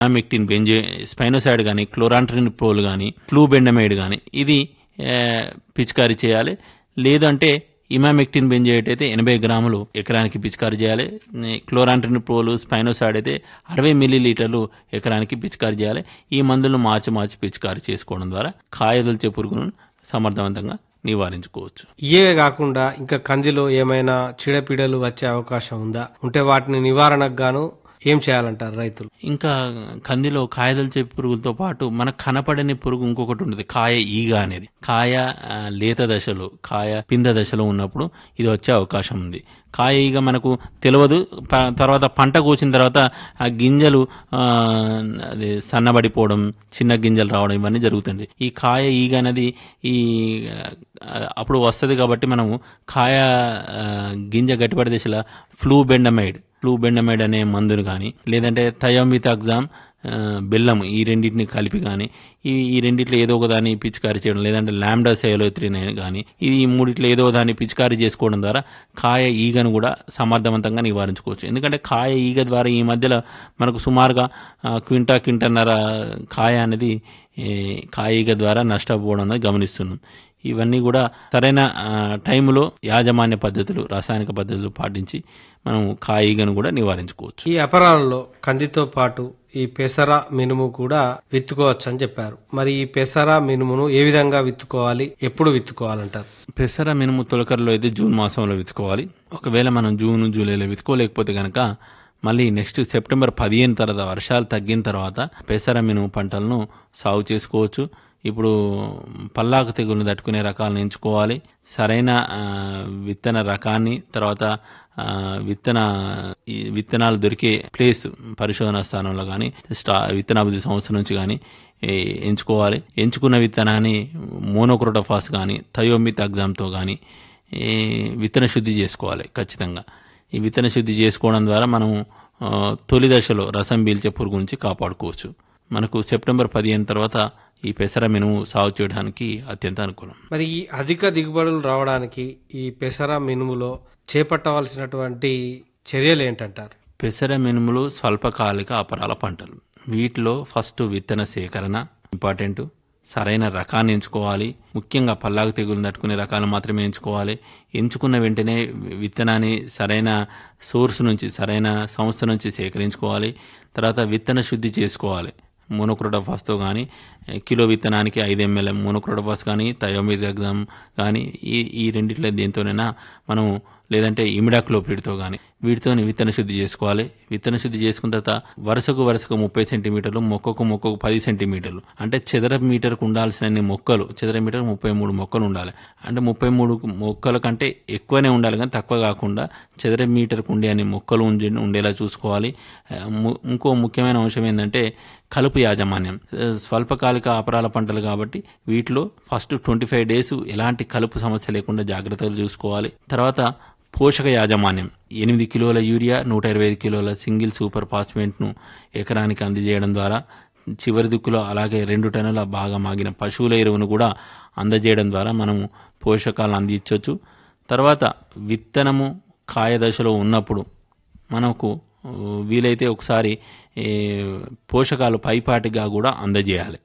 మెక్టిన్ బెంజే spinosad కానీ క్లోరాంట్రిన్ ప్రోల్ కానీ flubendiamide కానీ ఇది ఆ, పిచికారీ చేయాలి లేదంటే ఇమామెక్టిన్ బెంజేట్ అయితే ఎనభై గ్రాములు ఎకరానికి పిచికారీ చేయాలి క్లోరాంట్రిన్ ప్రోలు స్పైనోసైడ్ అయితే అరవై మిల్లీ లీటర్లు ఎకరానికి పిచికారీ చేయాలి ఈ మందులను మార్చి మార్చి పిచికారీ చేసుకోవడం ద్వారా కాయదొలిచే పురుగులను సమర్థవంతంగా నివారించుకోవచ్చు ఇవే కాకుండా ఇంకా కందిలో ఏమైనా చీడపీడలు వచ్చే అవకాశం ఉందా ఉంటే వాటిని నివారణకు గాను ఏం చేయాలంటారు రైతులు ఇంకా కందిలో కాయదొలిచే పురుగులతో పాటు మనకు కనపడని పురుగు ఇంకొకటి ఉంటుంది కాయ ఈగ అనేది కాయ ఆ, లేత దశలో కాయ పింద దశలో ఉన్నప్పుడు ఇది వచ్చే అవకాశం ఉంది కాయ ఈగ మనకు తెలియదు ప- తర్వాత పంట కోసిన తర్వాత ఆ గింజలు ఆ, అది సన్నబడిపోవడం చిన్న గింజలు రావడం ఇవన్నీ జరుగుతుంది ఈ కాయ ఈగ అనేది ఈ ఆ, అప్పుడు వస్తుంది కాబట్టి మనము కాయ ఆ, గింజ గట్టిపడే దశలో ఫ్లూ బెండమైడ్ ఫ్లూ బెండమైడ్ అనే మందును కానీ లేదంటే థయోమితాగ్జామ్ ఆ, బెల్లం ఈ రెండింటిని కలిపి కానీ ఈ ఈ రెండిట్లో ఏదో ఒక దాన్ని పిచికారీ చేయడం లేదంటే ల్యాండా సేలోత్రిన్ కానీ ఈ మూడిట్లో ఏదో ఒక దాన్ని పిచికారీ చేసుకోవడం ద్వారా కాయ ఈగను కూడా సమర్థవంతంగా నివారించుకోవచ్చు ఎందుకంటే కాయ ఈగ ద్వారా ఈ మధ్యలో మనకు సుమారుగా ఆ, క్వింటా క్వింటన్నర కాయ అనేది ఏ, కాయ ఈగ ద్వారా నష్టపోవడం అనేది గమనిస్తున్నాం ఇవన్నీ కూడా సరైన ఆ, టైంలో యాజమాన్య పద్ధతులు రాసాయనిక పద్ధతులు పాటించి మనం కాయిగను కూడా నివారించుకోవచ్చు ఈ అపరాలలో కందితో పాటు ఈ పెసర మినుము కూడా విత్తుకోవచ్చు అని చెప్పారు మరి ఈ పెసర మినుమును ఏ విధంగా విత్తుకోవాలి ఎప్పుడు విత్తుకోవాలంటారు పెసర మినుము తొలకరలో అయితే జూన్ మాసంలో విత్తుకోవాలి ఒకవేళ మనం జూన్ జూలైలో విత్తుకోలేకపోతే కనుక మళ్ళీ నెక్స్ట్ సెప్టెంబర్ పదిహేను తర్వాత వర్షాలు తగ్గిన తర్వాత పెసర మినుము పంటలను సాగు చేసుకోవచ్చు ఇప్పుడు పల్లాకు తెగులను తట్టుకునే రకాలను ఎంచుకోవాలి సరైన ఆ, విత్తన రకాన్ని తర్వాత ఆ, విత్తన ఈ విత్తనాలు దొరికే ప్లేస్ పరిశోధన స్థానంలో కానీ స్టా విత్తనాభివృద్ధి సంస్థ నుంచి కానీ ఎంచుకోవాలి ఎంచుకున్న విత్తనాన్ని మోనోక్రోటోఫాస్ కానీ థయోమిత్ ఎగ్జామ్తో కానీ విత్తన శుద్ధి చేసుకోవాలి ఖచ్చితంగా ఈ విత్తన శుద్ధి చేసుకోవడం ద్వారా మనం ఆ, తొలి దశలో రసం పీల్చే పురుగు నుంచి కాపాడుకోవచ్చు మనకు సెప్టెంబర్ పదిహేను తర్వాత ఈ పెసర మినుము సాగు చేయడానికి అత్యంత అనుకూలం మరి ఈ అధిక దిగుబడులు రావడానికి ఈ పెసర మినుములో చేపట్టవలసినటువంటి చర్యలు ఏంటంటారు పెసర మినుములు స్వల్పకాలిక అపరాల పంటలు వీటిలో ఫస్ట్ విత్తన సేకరణ ఇంపార్టెంట్ సరైన రకాన్ని ఎంచుకోవాలి ముఖ్యంగా పల్లాకు తెగులు తట్టుకునే రకాలు మాత్రమే ఎంచుకోవాలి ఎంచుకున్న వెంటనే విత్తనాన్ని సరైన సోర్స్ నుంచి సరైన సంస్థ నుంచి సేకరించుకోవాలి తర్వాత విత్తన శుద్ధి చేసుకోవాలి మోనోక్రోటోఫాస్తో కానీ కిలో విత్తనానికి ఐదు ఎంఎల్ మోనోక్రోటోఫాస్ కానీ థయోమిజాగ్జామ్ కానీ ఈ ఈ రెండిట్లో దేంతోనైనా మనం లేదంటే ఇమిడాక్లోపిడ్తో కానీ వీటితో విత్తన శుద్ధి చేసుకోవాలి విత్తన శుద్ధి చేసుకున్న తర్వాత వరుసకు వరుసకు ముప్పై సెంటీమీటర్లు మొక్కకు మొక్కకు పది సెంటీమీటర్లు అంటే చదరపు మీటర్కు ఉండాల్సిన మొక్కలు చదరపు మీటర్ ముప్పై మూడు మొక్కలు ఉండాలి అంటే ముప్పై మూడు మొక్కల కంటే ఎక్కువనే ఉండాలి కానీ తక్కువ కాకుండా చదరపు మీటర్కు ఉండే అన్ని మొక్కలు ఉండి ఉండేలా చూసుకోవాలి ఆ, ము- ఇంకో ముఖ్యమైన అంశం ఏంటంటే కలుపు యాజమాన్యం ఆ, స్వల్పకాలిక అపరాల పంటలు కాబట్టి వీటిలో ఫస్ట్ ట్వంటీ ఫైవ్ డేస్ ఎలాంటి కలుపు సమస్య లేకుండా జాగ్రత్తలు చూసుకోవాలి తర్వాత పోషక యాజమాన్యం ఎనిమిది కిలోల యూరియా నూట ఇరవై ఐదు కిలోల సింగిల్ సూపర్ ఫాస్ఫేట్ను ఎకరానికి అందజేయడం ద్వారా చివరి దిక్కులో అలాగే రెండు టన్నుల బాగా మాగిన పశువుల ఎరువును కూడా అందజేయడం ద్వారా మనము పోషకాలను అందించవచ్చు తర్వాత విత్తనము కాయ దశలో ఉన్నప్పుడు మనకు ఆ, వీలైతే ఒకసారి ఏ, పోషకాలు పైపాటిగా కూడా అందజేయాలి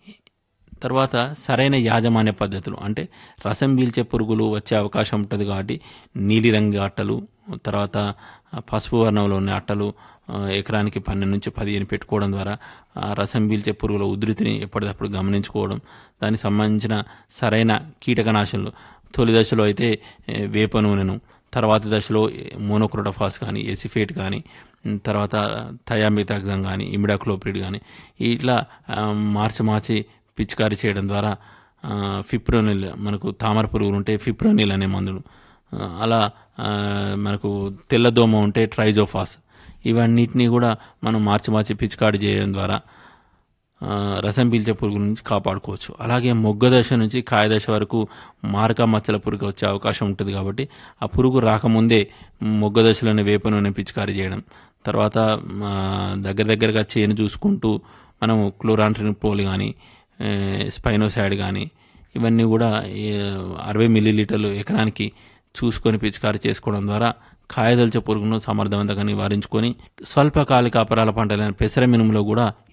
తర్వాత సరైన యాజమాన్య పద్ధతులు అంటే రసం పీల్చే పురుగులు వచ్చే అవకాశం ఉంటుంది కాబట్టి నీలిరంగు అట్టలు తర్వాత పసుపు వర్ణంలో ఉన్న అట్టలు ఆ, ఎకరానికి పన్నెండు నుంచి పదిహేను పెట్టుకోవడం ద్వారా ఆ రసం పీల్చే పురుగుల ఉధృతిని ఎప్పటికప్పుడు గమనించుకోవడం దానికి సంబంధించిన సరైన కీటకనాశనలు తొలి దశలో అయితే ఏ, వేప నూనెను తర్వాత దశలో మోనోక్రోటోఫాస్ కానీ ఎసిఫేట్ కానీ ఉమ్, తర్వాత థయామితాగ్జం కానీ ఇమిడాక్లోప్రిడ్ కానీ ఇట్లా ఆ, మార్చి మార్చి పిచికారీ చేయడం ద్వారా ఆ, ఫిప్రోనిల్ మనకు తామర పురుగులు ఉంటే ఫిప్రోనిల్ అనే మందును ఆ, అలా ఆ, మనకు తెల్లదోమ ఉంటే ట్రైజోఫాస్ ఇవన్నిటినీ కూడా మనం మార్చి మార్చి పిచికారీ చేయడం ద్వారా ఆ, రసం పీల్చే పురుగు నుంచి కాపాడుకోవచ్చు అలాగే మొగ్గ దశ నుంచి కాయ దశ వరకు మారక మచ్చల పురుగు వచ్చే అవకాశం ఉంటుంది కాబట్టి ఆ పురుగు రాకముందే మొగ్గ దశలోనే వేప నూనె పిచికారీ చేయడం తర్వాత ఆ, దగ్గర దగ్గరగా చేను చూసుకుంటూ మనం క్లోరాంట్రిన్ పోల్ కానీ స్పైనోసైడ్ కానీ ఇవన్నీ కూడా ఏ, అరవై మిల్లీ లీటర్లు ఎకరానికి చూసుకొని పిచికారీ చేసుకోవడం ద్వారా కాయదొలచ పురుగును సమర్థవంతంగా నివారించుకొని స్వల్పకాలిక అపరాల పంటలైన పెసర మినుములో కూడా